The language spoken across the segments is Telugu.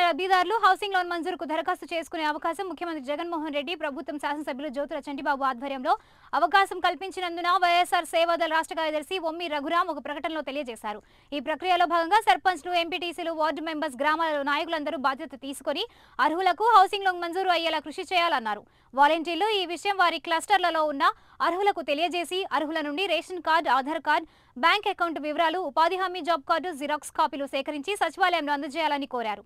లబ్ధిదారులు హౌసింగ్ లోన్ మంజూరుకు దరఖాస్తు చేసుకునే అవకాశం ముఖ్యమంత్రి జగన్మోహన్ రెడ్డి ప్రభుత్వం శాసనసభ్యులు జ్యోతుల చంటిబాబు ఆధ్వర్యంలో అవకాశం కల్పించినందున వైఎస్ఆర్ సేవాదళ రాష్ట్ర కార్యదర్శి ఒమ్మి రఘురాం ఒక ప్రకటనలో తెలియజేశారు ఈ ప్రక్రియలో భాగంగా సర్పంచ్లు ఎంపీటీసీలు వార్డు మెంబర్స్ గ్రామాల నాయకులందరూ బాధ్యత తీసుకొని అర్హులకు హౌసింగ్ లోన్ మంజూరు అయ్యేలా కృషి చేయాలన్నారు వాలంటీర్లు ఈ విషయం వారి క్లస్టర్లలో ఉన్న అర్హులకు తెలియజేసి అర్హుల నుండి ration card Aadhaar card bank account వివరాలు ఉపాధి హామీ జాబ్ కార్డు జిరాక్స్ కాపీలు సేకరించి సచివాలయంలో అందజేయాలని కోరారు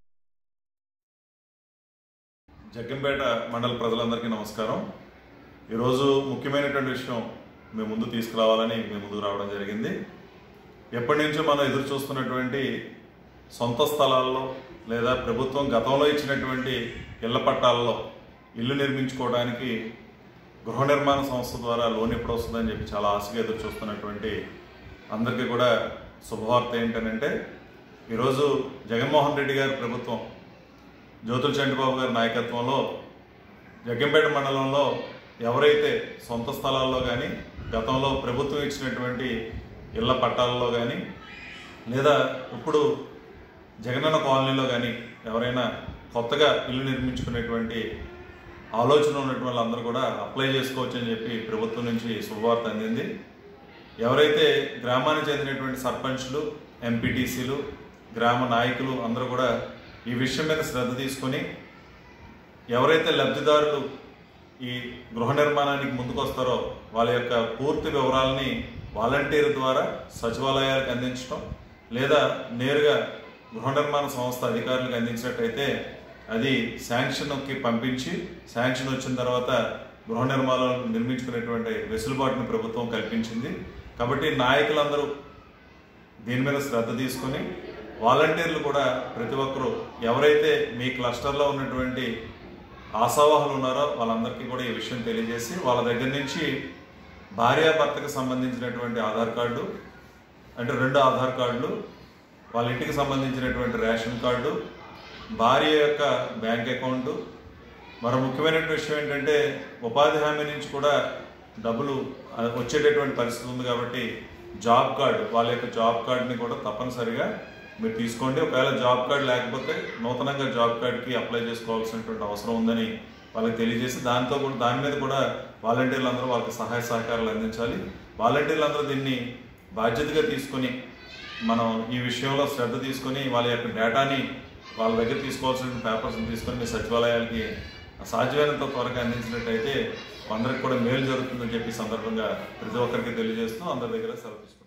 జగ్గంపేట మండల ప్రజలందరికీ నమస్కారం ఈరోజు ముఖ్యమైనటువంటి విషయం మేము ముందు తీసుకురావాలని మేము ముందుకు రావడం జరిగింది ఎప్పటి నుంచో మనం ఎదురు చూస్తున్నటువంటి సొంత స్థలాల్లో లేదా ప్రభుత్వం గతంలో ఇచ్చినటువంటి ఇళ్ల పట్టాలలో ఇల్లు నిర్మించుకోవడానికి గృహ నిర్మాణ సంస్థ ద్వారా లోన్ ఎప్పుడు వస్తుందని చెప్పి చాలా ఆశగా ఎదురు చూస్తున్నటువంటి అందరికీ కూడా శుభవార్త ఏంటనంటే ఈరోజు జగన్మోహన్ రెడ్డి గారి ప్రభుత్వం జ్యోతుల చంద్రబాబు గారి నాయకత్వంలో జగ్గంపేట మండలంలో ఎవరైతే సొంత స్థలాల్లో కానీ గతంలో ప్రభుత్వం ఇచ్చినటువంటి ఇళ్ల పట్టాలలో కానీ లేదా ఇప్పుడు జగనన్న కాలనీలో కానీ ఎవరైనా కొత్తగా ఇల్లు నిర్మించుకునేటువంటి ఆలోచన ఉన్నటువంటి వాళ్ళందరూ కూడా అప్లై చేసుకోవచ్చు అని చెప్పి ప్రభుత్వం నుంచి శుభవార్త అందింది ఎవరైతే గ్రామానికి చెందినటువంటి సర్పంచ్లు ఎంపీటీసీలు గ్రామ నాయకులు అందరూ కూడా ఈ విషయం మీద శ్రద్ధ తీసుకొని ఎవరైతే లబ్ధిదారులు ఈ గృహ నిర్మాణానికి ముందుకొస్తారో వాళ్ళ యొక్క పూర్తి వివరాలని వాలంటీర్ ద్వారా సచివాలయాలకు అందించడం లేదా నేరుగా గృహ నిర్మాణ సంస్థ అధికారులకు అందించినట్టయితే అది శాంక్షన్కి పంపించి శాంక్షన్ వచ్చిన తర్వాత గృహ నిర్మాణాలు నిర్మించుకునేటువంటి వెసులుబాటును ప్రభుత్వం కల్పించింది కాబట్టి నాయకులందరూ దీని మీద శ్రద్ధ తీసుకొని వాలంటీర్లు కూడా ప్రతి ఒక్కరూ ఎవరైతే మీ క్లస్టర్లో ఉన్నటువంటి ఆశావాహులు ఉన్నారో వాళ్ళందరికీ కూడా ఈ విషయం తెలియజేసి వాళ్ళ దగ్గర నుంచి భార్యాభర్తకు సంబంధించినటువంటి ఆధార్ కార్డు అంటే రెండు ఆధార్ కార్డులు వాళ్ళ ఇంటికి సంబంధించినటువంటి రేషన్ కార్డు భార్య యొక్క బ్యాంక్ అకౌంటు మరో ముఖ్యమైన విషయం ఏంటంటే ఉపాధి హామీ నుంచి కూడా డబ్బులు ఆ, వచ్చేటటువంటి పరిస్థితి ఉంది కాబట్టి జాబ్ కార్డు వాళ్ళ యొక్క జాబ్ కార్డుని కూడా తప్పనిసరిగా మీరు తీసుకోండి ఒకవేళ జాబ్ కార్డు లేకపోతే నూతనంగా జాబ్ కార్డుకి అప్లై చేసుకోవాల్సినటువంటి అవసరం ఉందని వాళ్ళకి తెలియజేసి దాంతో కూడా దాని మీద కూడా వాలంటీర్లు అందరూ వాళ్ళకి సహాయ సహకారాలు అందించాలి వాలంటీర్లు అందరూ దీన్ని బాధ్యతగా తీసుకొని మనం ఈ విషయంలో శ్రద్ధ తీసుకొని వాళ్ళ యొక్క డేటాని వాళ్ళ దగ్గర తీసుకోవాల్సిన పేపర్స్ని తీసుకొని మీ సచివాలయాలకి సాధ్యమైనంత త్వరగా అందించినట్టయితే అందరికి కూడా మేలు జరుగుతుందని చెప్పి ఈ సందర్భంగా ప్రతి ఒక్కరికి తెలియజేస్తూ అందరి దగ్గర సెలవు తీసుకుంటాం